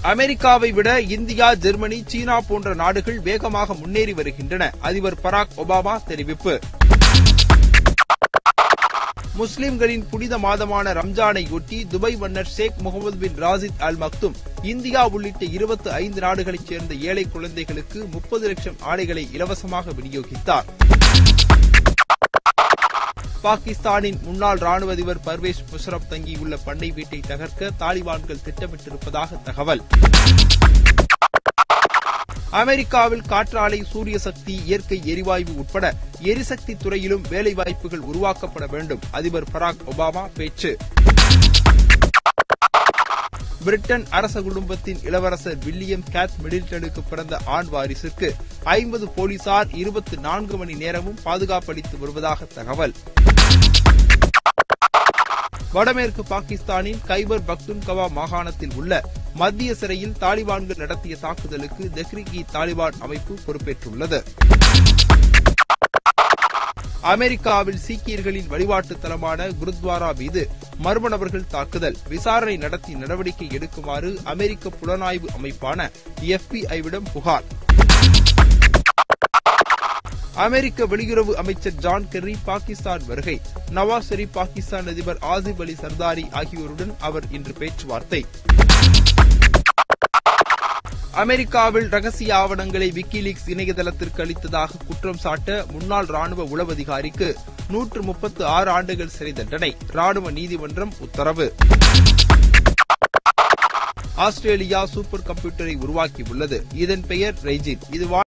அமெரிக்காவை விட India Germany சீனா போன்ற நாடுகள் வேகமாக முன்னேறி வருகின்றன அதிபர் பராக் ஒபாமா தெரிவிப்பு முஸ்லிம்களின் புனித மாதமான ரம்ஜானை ஒட்டி துபாய் மன்னர் Sheikh Mohammed bin Rashid Al Maktoum India உள்ளிட்ட இருபத்தி ஐந்து நாடுகளைச் சேர்ந்த ஏழை குழந்தைகளுக்கு முப்பது லட்சம் ஆடைகளை இலவசமாக விநியோகித்தார் பாகிஸ்தானின் முன்னாள் ராணுவ அதிபர் பர்வேஸ் முஷரப் தங்கியுள்ள பண்ணை வீட்டை தகர்க்க தாலிபான்கள் திட்டமிட்டிருப்பதாக தகவல் அமெரிக்காவில் காற்றாலை சூரிய சக்தி இயற்கை எரிவாயு உட்பட எரிசக்தி துறையிலும் வேலைவாய்ப்புகள் உருவாக்கப்பட வேண்டும் அதிபர் பராக் ஒபாமா பேச்சு பிரிட்டன் அரச குடும்பத்தின் இளவரசர் வில்லியம் கேத் மிடில்டனுக்கு பிறந்த ஆண் வாரிசுக்கு ஐம்பது போலீசார் இருபத்தி நான்கு மணி நேரமும் பாதுகாப்பளித்து வருவதாக தகவல் வடமேற்கு பாகிஸ்தானின் கைபர் பக்துன்கவா மாகாணத்தில் உள்ள மத்திய சிறையில் தாலிபான்கள் நடத்திய தாக்குதலுக்கு தெஹ்ரிக் இ தாலிபான் அமைப்பு பொறுப்பேற்றுள்ளது அமெரிக்காவில் சீக்கியர்களின் வழிபாட்டு தலமான குருத்வாரா மீது மர்ம நபர்கள் தாக்குதல் விசாரணை நடத்தி நடவடிக்கை எடுக்குமாறு அமெரிக்க புலனாய்வு அமைப்பான எஃபிஐவிடம் புகார் அமெரிக்க வெளியுறவு அமைச்சர் ஜான் கெர்ரி பாகிஸ்தான் வருகை நவாஸ் ஷெரீப் பாகிஸ்தான் அதிபர் ஆசிப் அலி சர்தாரி ஆகியோருடன் அவர் இன்று பேச்சுவார்த்தை அமெரிக்காவில் ரகசிய ஆவணங்களை விக்கிலீக்ஸ் இணையதளத்திற்கு அளித்ததாக குற்றம் சாட்ட முன்னாள் ராணுவ உளவதிகாரிக்கு நூற்று முப்பத்து ஆறு ஆண்டுகள் சிறை தண்டனை ராணுவ நீதிமன்றம் உத்தரவு ஆஸ்திரேலியா சூப்பர் கம்ப்யூட்டரை உருவாக்கியுள்ளது இதன் பெயர் ரெய்ஜின் இது